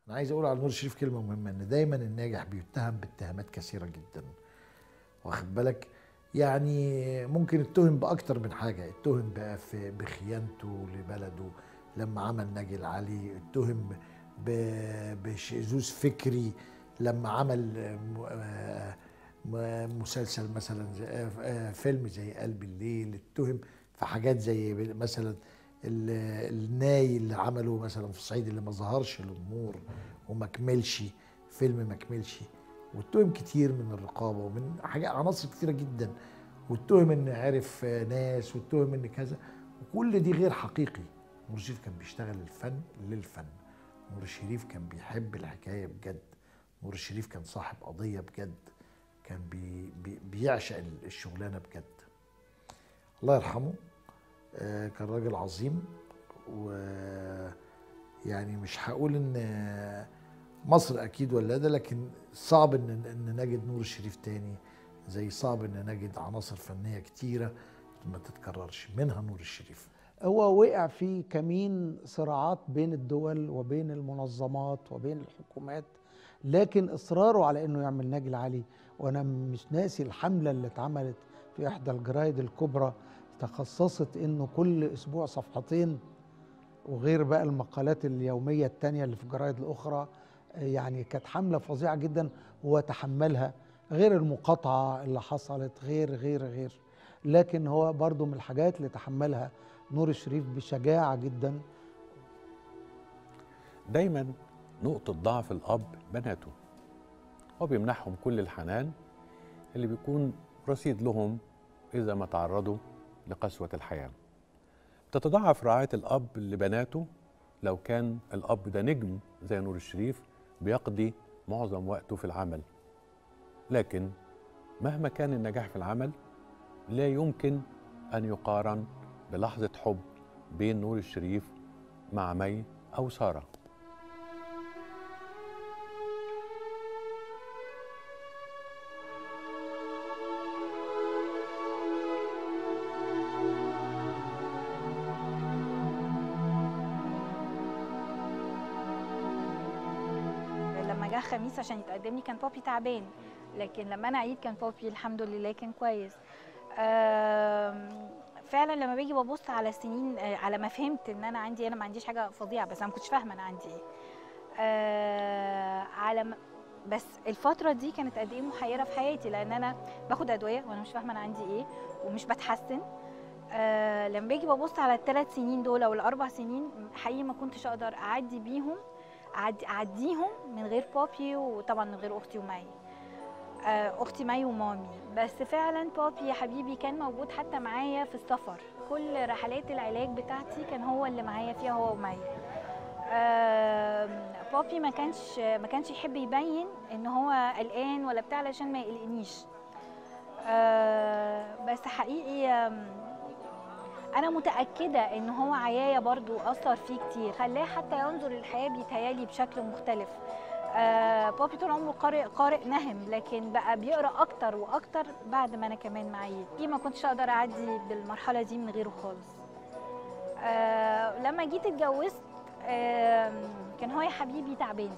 انا عايز اقول على نور الشريف كلمه مهمه ان دايما الناجح بيتهم باتهامات كثيره جدا واخد بالك يعني ممكن اتهم باكتر من حاجه اتهم بقى في بخيانته لبلده لما عمل ناجي العلي اتهم ب- بشذوذ فكري لما عمل م- آه م- مسلسل مثلا زي آه، آه، فيلم زي قلب الليل اتهم في حاجات زي مثلا ال- الناي اللي عمله مثلا في الصعيد اللي ما ظهرش للنور وما كملش فيلم ما كملش واتهم كتير من الرقابه ومن حاجات عناصر كتيره جدا واتهم ان عرف ناس واتهم ان كذا وكل دي غير حقيقي نور الشريف كان بيشتغل الفن للفن نور الشريف كان بيحب الحكايه بجد نور الشريف كان صاحب قضيه بجد كان بي بي بيعشق الشغلانه بجد الله يرحمه آه، كان راجل عظيم و يعني مش هقول ان مصر اكيد ولاده لكن صعب ان ان نجد نور الشريف تاني زي صعب ان نجد عناصر فنيه كتيره ما تتكررش منها نور الشريف هو وقع في كمين صراعات بين الدول وبين المنظمات وبين الحكومات لكن اصراره على انه يعمل ناجي العلي وانا مش ناسي الحمله اللي اتعملت في احدى الجرايد الكبرى تخصصت انه كل اسبوع صفحتين وغير بقى المقالات اليوميه التانيه اللي في الجرايد الاخرى يعني كانت حمله فظيعه جدا هو تحملها غير المقاطعه اللي حصلت غير غير غير لكن هو برضو من الحاجات اللي تحملها نور الشريف بشجاعه جدا دايما نقطة ضعف الأب بناته هو بيمنحهم كل الحنان اللي بيكون رصيد لهم إذا ما تعرضوا لقسوة الحياة تتضاعف رعاية الأب لبناته لو كان الأب ده نجم زي نور الشريف بيقضي معظم وقته في العمل لكن مهما كان النجاح في العمل لا يمكن أن يقارن بلحظة حب بين نور الشريف مع مي أو سارة لما جه خميس عشان يتقدم لي كان بابي تعبان لكن لما انا عيد كان بابي الحمد لله كان كويس آم، فعلا لما باجي ببص على السنين آه، على ما فهمت ان انا عندي انا ما عنديش حاجه فظيعه بس انا ما كنتش فاهمه انا عندي ايه آه، على ما بس الفتره دي كانت قد ايه محيره في حياتي لان انا باخد ادويه وانا مش فاهمه انا عندي ايه ومش بتحسن آه لما باجي ببص على الثلاث سنين دول او الاربع سنين حقيقي ما كنتش اقدر اعدي بيهم أعدي اعديهم من غير بابي وطبعا من غير اختي ومي آه، اختي مي ومامي بس فعلا بابي يا حبيبي كان موجود حتى معايا في السفر كل رحلات العلاج بتاعتي كان هو اللي معايا فيها هو ومي آم، بابي ما كانش ما كانش يحب يبين ان هو قلقان ولا بتاع علشان ما يقلقنيش آه، بس حقيقي آم، انا متاكده ان هو عيايا برضو اثر فيه كتير خلاه حتى ينظر للحياه بيتهيالي بشكل مختلف آه بابي طول عمره قارئ قارئ نهم لكن بقى بيقرا اكتر واكتر بعد ما انا كمان معايا دي ما كنتش اقدر اعدي بالمرحله دي من غيره خالص آه لما جيت اتجوزت آه كان هو يا حبيبي تعبان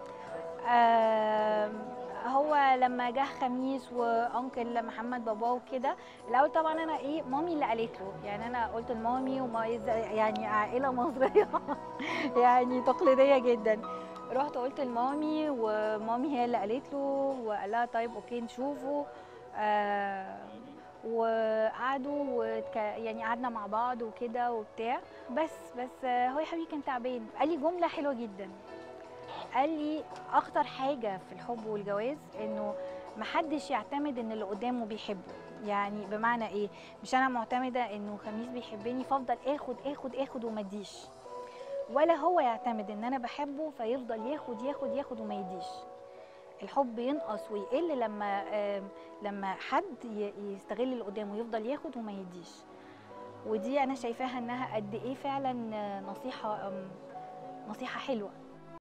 آه هو لما جه خميس وانكل محمد باباه وكده الاول طبعا انا ايه مامي اللي قالت له يعني انا قلت لمامي وما يعني عائله مصريه يعني تقليديه جدا رحت قلت لمامي ومامي هي اللي قالت له وقال لها طيب اوكي نشوفه آه وقعدوا وتك... يعني قعدنا مع بعض وكده وبتاع بس بس آه، هو يا حبيبي كان تعبان قال لي جمله حلوه جدا قال لي اخطر حاجه في الحب والجواز انه محدش يعتمد ان اللي قدامه بيحبه يعني بمعنى ايه مش انا معتمده انه خميس بيحبني فافضل اخد اخد اخد وما اديش ولا هو يعتمد ان انا بحبه فيفضل ياخد ياخد ياخد وما يديش الحب ينقص ويقل لما آم، لما حد ي- يستغل اللي قدامه يفضل ياخد وما يديش ودي انا شايفاها انها قد ايه فعلا آه، نصيحه آم، نصيحه حلوه